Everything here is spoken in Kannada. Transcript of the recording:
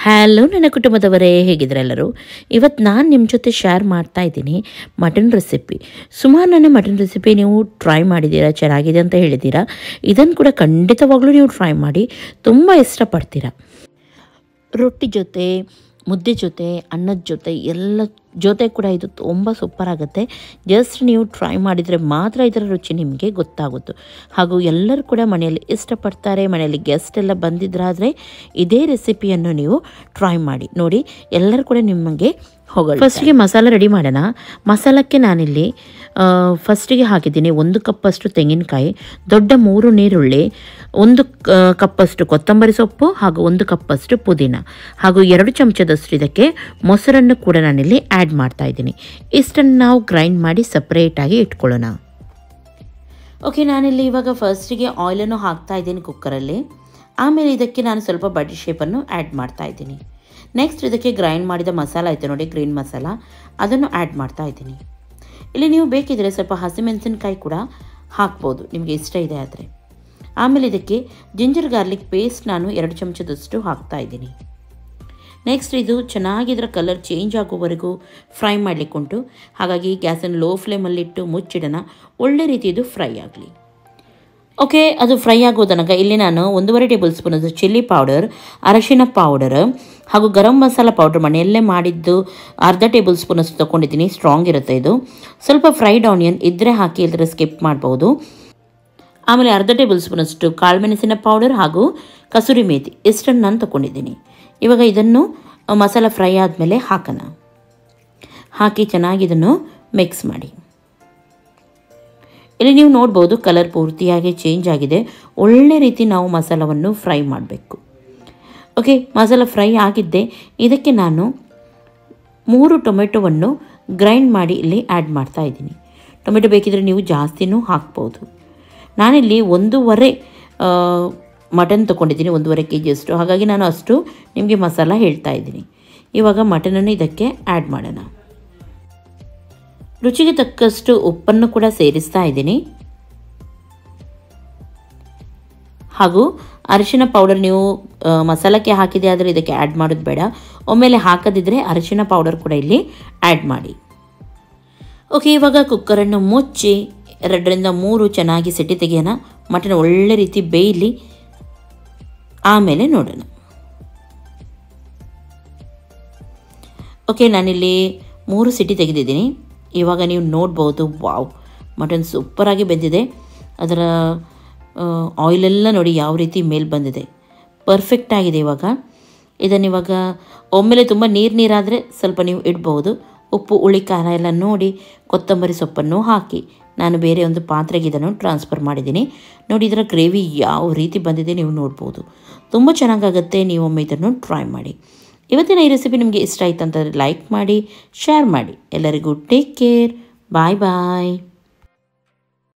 ಹ್ಯಾಲೋ ನನ್ನ ಕುಟುಂಬದವರೇ ಹೇಗಿದ್ರೆ ಎಲ್ಲರೂ ಇವತ್ತು ನಾನು ನಿಮ್ಮ ಜೊತೆ ಶೇರ್ ಮಾಡ್ತಾ ಇದ್ದೀನಿ ಮಟನ್ ರೆಸಿಪಿ ಸುಮಾರು ನನ್ನ ಮಟನ್ ರೆಸಿಪಿ ನೀವು ಟ್ರೈ ಮಾಡಿದ್ದೀರಾ ಚೆನ್ನಾಗಿದೆ ಅಂತ ಹೇಳಿದ್ದೀರಾ ಇದನ್ನು ಕೂಡ ಖಂಡಿತವಾಗ್ಲೂ ನೀವು ಟ್ರೈ ಮಾಡಿ ತುಂಬ ಇಷ್ಟಪಡ್ತೀರಾ ರೊಟ್ಟಿ ಜೊತೆ ಮುದ್ದೆ ಜೊತೆ ಅನ್ನದ ಜೊತೆ ಎಲ್ಲ ಜೊತೆ ಕೂಡ ಇದು ತುಂಬ ಸೂಪರ್ ಆಗುತ್ತೆ ಜಸ್ಟ್ ನೀವು ಟ್ರೈ ಮಾಡಿದರೆ ಮಾತ್ರ ಇದರ ರುಚಿ ನಿಮಗೆ ಗೊತ್ತಾಗುತ್ತೆ ಹಾಗೂ ಎಲ್ಲರೂ ಕೂಡ ಮನೆಯಲ್ಲಿ ಇಷ್ಟಪಡ್ತಾರೆ ಮನೆಯಲ್ಲಿ ಗೆಸ್ಟ್ ಎಲ್ಲ ಬಂದಿದ್ರಾದರೆ ಇದೇ ರೆಸಿಪಿಯನ್ನು ನೀವು ಟ್ರೈ ಮಾಡಿ ನೋಡಿ ಎಲ್ಲರೂ ಕೂಡ ನಿಮಗೆ ಹೋಗೋಣ ಫಸ್ಟಿಗೆ ಮಸಾಲ ರೆಡಿ ಮಾಡೋಣ ಮಸಾಲಕ್ಕೆ ನಾನಿಲ್ಲಿ ಆ, ಫಸ್ಟಿಗೆ ಹಾಕಿದ್ದೀನಿ ಒಂದು ಕಪ್ಪಷ್ಟು ತೆಂಗಿನಕಾಯಿ ದೊಡ್ಡ ಮೂರು ನೀರುಳ್ಳಿ ಒಂದು ಕ- ಕಪ್ಪಷ್ಟು ಕೊತ್ತಂಬರಿ ಸೊಪ್ಪು ಹಾಗೂ ಒಂದು ಕಪ್ಪಷ್ಟು ಪುದೀನ ಹಾಗೂ ಎರಡು ಚಮಚದಷ್ಟು ಇದಕ್ಕೆ ಮೊಸರನ್ನು ಕೂಡ ನಾನಿಲ್ಲಿ ಆ್ಯಡ್ ಮಾಡ್ತಾ ಇದ್ದೀನಿ ಇಷ್ಟನ್ನು ನಾವು ಗ್ರೈಂಡ್ ಮಾಡಿ ಸಪ್ರೇಟಾಗಿ ಇಟ್ಕೊಳ್ಳೋಣ ಓಕೆ ನಾನಿಲ್ಲಿ ಇವಾಗ ಫಸ್ಟಿಗೆ ಆಯಿಲನ್ನು ಹಾಕ್ತಾ ಇದ್ದೀನಿ ಕುಕ್ಕರಲ್ಲಿ ಆಮೇಲೆ ಇದಕ್ಕೆ ನಾನು ಸ್ವಲ್ಪ ಬಡಿ ಶೇಪನ್ನು ಆ್ಯಡ್ ಮಾಡ್ತಾ ಇದ್ದೀನಿ ನೆಕ್ಸ್ಟ್ ಇದಕ್ಕೆ ಗ್ರೈಂಡ್ ಮಾಡಿದ ಮಸಾಲ ಐತೆ ನೋಡಿ ಗ್ರೀನ್ ಮಸಾಲ ಅದನ್ನು ಆ್ಯಡ್ ಮಾಡ್ತಾ ಇದ್ದೀನಿ ಇಲ್ಲಿ ನೀವು ಬೇಕಿದ್ರೆ ಸ್ವಲ್ಪ ಹಸಿಮೆಣಸಿನ್ಕಾಯಿ ಕೂಡ ಹಾಕ್ಬೋದು ನಿಮಗೆ ಇಷ್ಟ ಇದೆ ಆದರೆ ಆಮೇಲೆ ಇದಕ್ಕೆ ಜಿಂಜರ್ ಗಾರ್ಲಿಕ್ ಪೇಸ್ಟ್ ನಾನು ಎರಡು ಚಮಚದಷ್ಟು ಹಾಕ್ತಾ ಇದ್ದೀನಿ ನೆಕ್ಸ್ಟ್ ಇದು ಚೆನ್ನಾಗಿ ಇದರ ಕಲರ್ ಚೇಂಜ್ ಆಗೋವರೆಗೂ ಫ್ರೈ ಮಾಡಲಿಕ್ಕುಂಟು ಹಾಗಾಗಿ ಗ್ಯಾಸನ್ನು ಲೋ ಫ್ಲೇಮಲ್ಲಿಟ್ಟು ಮುಚ್ಚಿಡೋಣ ಒಳ್ಳೆ ರೀತಿ ಇದು ಫ್ರೈ ಆಗಲಿ ಓಕೆ ಅದು ಫ್ರೈ ಆಗೋ ತನಕ ಇಲ್ಲಿ ನಾನು ಒಂದೂವರೆ ಟೇಬಲ್ ಸ್ಪೂನ್ ಚಿಲ್ಲಿ ಪೌಡರ್ ಅರಶಿನ ಪೌಡರ್ ಹಾಗೂ ಗರಂ ಮಸಾಲ ಪೌಡರ್ ಮನೆಯಲ್ಲೇ ಮಾಡಿದ್ದು ಅರ್ಧ ಟೇಬಲ್ ಸ್ಪೂನ್ ಅಷ್ಟು ತೊಗೊಂಡಿದ್ದೀನಿ ಸ್ಟ್ರಾಂಗ್ ಇರುತ್ತೆ ಇದು ಸ್ವಲ್ಪ ಫ್ರೈಡ್ ಆನಿಯನ್ ಇದ್ದರೆ ಹಾಕಿ ಇಲ್ಲದ್ರೆ ಸ್ಕಿಪ್ ಮಾಡ್ಬೋದು ಆಮೇಲೆ ಅರ್ಧ ಟೇಬಲ್ ಸ್ಪೂನಷ್ಟು ಕಾಳುಮೆಣಸಿನ ಪೌಡರ್ ಹಾಗೂ ಕಸೂರಿ ಮೇಥಿ ಇಷ್ಟನ್ನು ನಾನು ತೊಗೊಂಡಿದ್ದೀನಿ ಇವಾಗ ಇದನ್ನು ಆ, ಮಸಾಲ ಫ್ರೈ ಆದಮೇಲೆ ಹಾಕೋಣ ಹಾಕಿ ಚೆನ್ನಾಗಿ ಇದನ್ನು ಮಿಕ್ಸ್ ಮಾಡಿ ಇಲ್ಲಿ ನೀವು ನೋಡ್ಬೋದು ಕಲರ್ ಪೂರ್ತಿಯಾಗಿ ಚೇಂಜ್ ಆಗಿದೆ ಒಳ್ಳೆ ರೀತಿ ನಾವು ಮಸಾಲವನ್ನು ಫ್ರೈ ಮಾಡಬೇಕು ಓಕೆ ಮಸಾಲ ಫ್ರೈ ಆಗಿದ್ದೆ ಇದಕ್ಕೆ ನಾನು ಮೂರು ಟೊಮೆಟೊವನ್ನು ಗ್ರೈಂಡ್ ಮಾಡಿ ಇಲ್ಲಿ ಆ್ಯಡ್ ಮಾಡ್ತಾ ಇದ್ದೀನಿ ಟೊಮೆಟೊ ಬೇಕಿದ್ರೆ ನೀವು ಜಾಸ್ತಿನೂ ಹಾಕ್ಬೋದು ನಾನಿಲ್ಲಿ ಒಂದೂವರೆ ಆ, ಮಟನ್ ತೊಗೊಂಡಿದ್ದೀನಿ ಒಂದೂವರೆ ಕೆ ಜಿಯಷ್ಟು ಹಾಗಾಗಿ ನಾನು ಅಷ್ಟು ನಿಮಗೆ ಮಸಾಲ ಹೇಳ್ತಾ ಇದ್ದೀನಿ ಇವಾಗ ಮಟನನ್ನು ಇದಕ್ಕೆ ಆ್ಯಡ್ ಮಾಡೋಣ ರುಚಿಗೆ ತಕ್ಕಷ್ಟು ಉಪ್ಪನ್ನು ಕೂಡ ಸೇರಿಸ್ತಾ ಇದ್ದೀನಿ ಹಾಗೂ ಅರಿಶಿನ ಪೌಡರ್ ನೀವು ಆ, ಮಸಾಲಕ್ಕೆ ಹಾಕಿದೆ ಆದರೆ ಇದಕ್ಕೆ ಆ್ಯಡ್ ಮಾಡೋದು ಬೇಡ ಒಮ್ಮೆಲೆ ಹಾಕದಿದ್ದರೆ ಅರಿಶಿನ ಪೌಡರ್ ಕೂಡ ಇಲ್ಲಿ ಆ್ಯಡ್ ಮಾಡಿ ಓಕೆ ಇವಾಗ ಕುಕ್ಕರನ್ನು ಮುಚ್ಚಿ ಎರಡರಿಂದ ಮೂರು ಚೆನ್ನಾಗಿ ಸಿಟಿ ತೆಗೆಯೋಣ ಮಟನ್ ಒಳ್ಳೆ ರೀತಿ ಬೇಯಲಿ ಆಮೇಲೆ ನೋಡೋಣ ಓಕೆ ನಾನಿಲ್ಲಿ ಮೂರು ಸಿಟಿ ತೆಗೆದಿದ್ದೀನಿ ಇವಾಗ ನೀವು ನೋಡ್ಬೋದು ವಾವ್ ಮಟನ್ ಸೂಪರಾಗಿ ಬೆಂದಿದೆ ಅದರ ಆಯಿಲೆಲ್ಲ ನೋಡಿ ಯಾವ ರೀತಿ ಮೇಲೆ ಬಂದಿದೆ ಪರ್ಫೆಕ್ಟ್ ಆಗಿದೆ ಇವಾಗ ಇದನ್ನು ಇವಾಗ ಒಮ್ಮೆಲೆ ತುಂಬ ನೀರು ನೀರಾದರೆ ಸ್ವಲ್ಪ ನೀವು ಇಡ್ಬೋದು ಉಪ್ಪು ಹುಳಿ ಖಾರ ಎಲ್ಲ ನೋಡಿ ಕೊತ್ತಂಬರಿ ಸೊಪ್ಪನ್ನು ಹಾಕಿ ನಾನು ಬೇರೆ ಒಂದು ಪಾತ್ರೆಗೆ ಇದನ್ನು ಟ್ರಾನ್ಸ್ಫರ್ ಮಾಡಿದ್ದೀನಿ ನೋಡಿ ಇದರ ಗ್ರೇವಿ ಯಾವ ರೀತಿ ಬಂದಿದೆ ನೀವು ನೋಡ್ಬೋದು ತುಂಬ ಚೆನ್ನಾಗಾಗುತ್ತೆ ನೀವು ಒಮ್ಮೆ ಇದನ್ನು ಟ್ರೈ ಮಾಡಿ ಇವತ್ತಿನ ಈ ರೆಸಿಪಿ ನಿಮಗೆ ಇಷ್ಟ ಆಯ್ತು ಅಂತಂದರೆ ಲೈಕ್ ಮಾಡಿ ಶೇರ್ ಮಾಡಿ ಎಲ್ಲರಿಗೂ ಟೇಕ್ ಕೇರ್ ಬಾಯ್ ಬಾಯ್